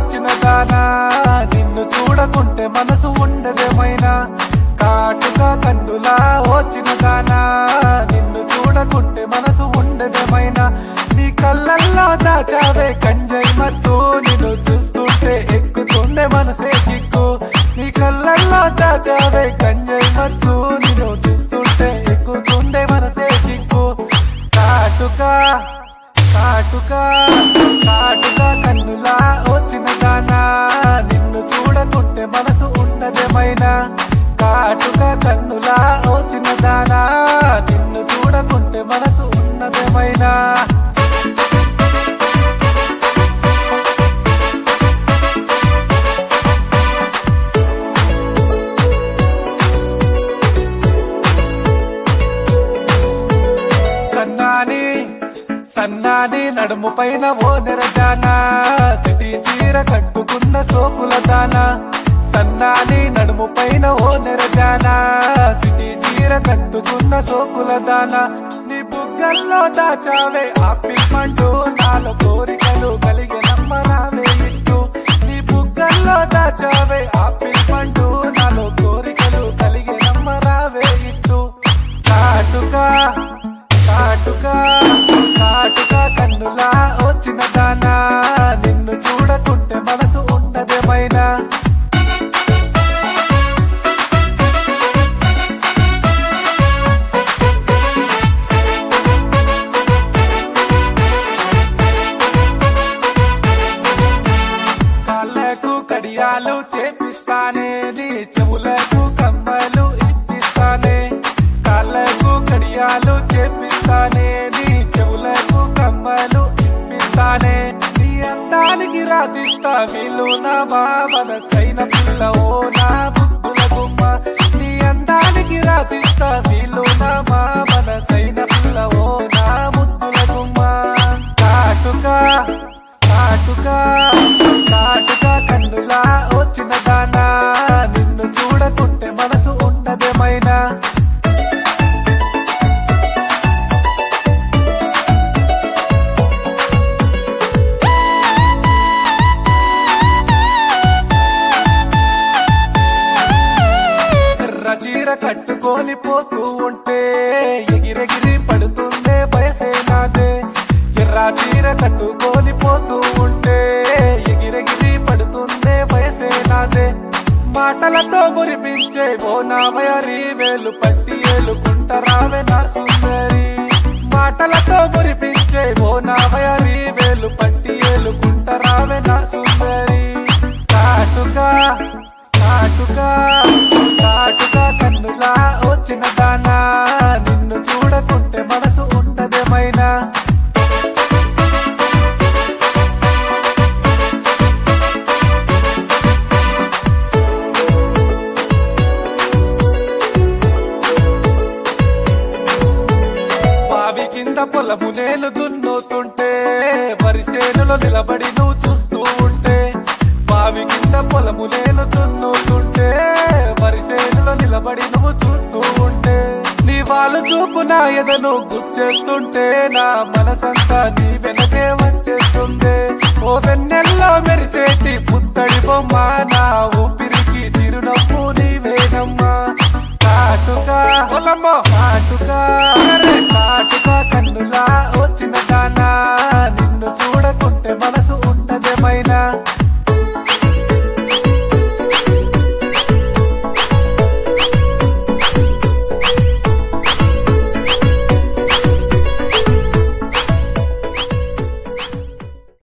వచ్చిన దానా నిన్ను చూడకుంటే మనసు ఉండదేమైనా కాటుగా కన్నులా వచ్చిన దానా నిన్ను చూడకుంటే మనసు ఉండదేమైనా నీ కళ్ళల్లో దాచావే కంజై మత్తు నిన్ను చూస్తుంటే ఎక్కుతుండే మనసే కిక్కు నీ కళ్ళల్లో దాచావే కంజై మత్తు నిన్ను చూస్తుంటే ఎక్కుతుండే మనసే కిక్కు కాటుకా కాటుకా కాటుకా కన్నులా వచ్చిన దానా నిన్ను చూడకుంటే మనసు ఉండదేమైనా కాటుకా కన్నులా వచ్చిన దానా నిన్ను చూడకుంటే మనసు ఉన్నదేమైనా సన్నాని సన్నాని నడుము పైన ఓ నెరజానా సిటీ చీర కట్టుకున్న సోకుల దానా సన్నాని నడుము పైన ఓ నెరజానా సిటీ చీర కట్టుకున్న సోకుల దానా నీ బుగ్గల్లో దాచావే ఆపిల్మంటూ నాలో కోరికలు కలిగే నమ్మరావే ఇట్టు నీ బుగ్గల్లో దాచావే ఆపిల్మంటూ నాలో కోరికలు కలిగే నమ్మరావే ఇట్టు కాటుకా కాటుకా కాటుకా కన్నులా వచ్చిన దానా నిన్ను చూడకుంటే మనసు ఉండదేమైనా కాళ్ళకు కడియాలు చేపిస్తానే నీ చెవులకు కమ్మలు ఇప్పిస్తానే కాళ్ళకు కడియాలు చేపిస్తానే నీ చెవులకు కమ్మలు ఇప్పిస్తానే నీ అందానికి రాసిస్తా వీలు నా మా మనసైన పిల్ల ఓ నా బుద్ధుల గుమ్మ నీ అందానికి రాసిస్తా వీలు నా మా మనసైన పిల్ల ఓ నా ముద్దుల గుమ్మ కాటుకా కాటుకా కాటుకా కన్నులా వచ్చిన దానా నిన్ను చూడకుంటే మనసు ఉండదేమైనా ఎర్ర చీర కట్టుకొని పోతూ ఉంటే ఎగిరెగిరి పడుతుందే వయసే నాదే ఎర్ర చీర కట్టుకొని పోతూ ఉంటే ఎగిరెగిరి పడుతుందే వయసే నాదే మాటలతో మురిపించే ఓ నామయరి వేలు పట్టి ఏలుకుంటరావే నా సుందరి మాటలతో మురిపించే ఓ నామయరి వేలు పట్టి ఏలుకుంటరావే నా సుందరి కాటుకా కాటుకా కాటుకా కన్నులా వచ్చిన దానా నిన్ను చూడకుంటే మనసు ఉండదేమైనా బావి కింద పొలము నేను దున్నుతుంటే వరి సేనులో నిలబడి నువ్వు చూస్తూ ఉంటే బావి కింద పొలము నేను దున్నుతుంటే వరి సేనులో నిలబడి నువ్వు చూస్తూ ఉంటే నీ వాళ్ళు చూపు నా ఎదను గుచ్చేస్తుంటే నా మనసంతా నీ వెనకే వచ్చేస్తుంది ఓ వెన్నెల్లో మెరిసేటి పుత్తడి బొమ్మ నా ఊపిరికి చిరునవ్వు నీవేనమ్మా కాటుకా పొలమ్మో కాటుకా అరే కాటుకా కన్నులా వచ్చిన దానా నిన్ను చూడకుంటే మనసు ఉండదేమైనా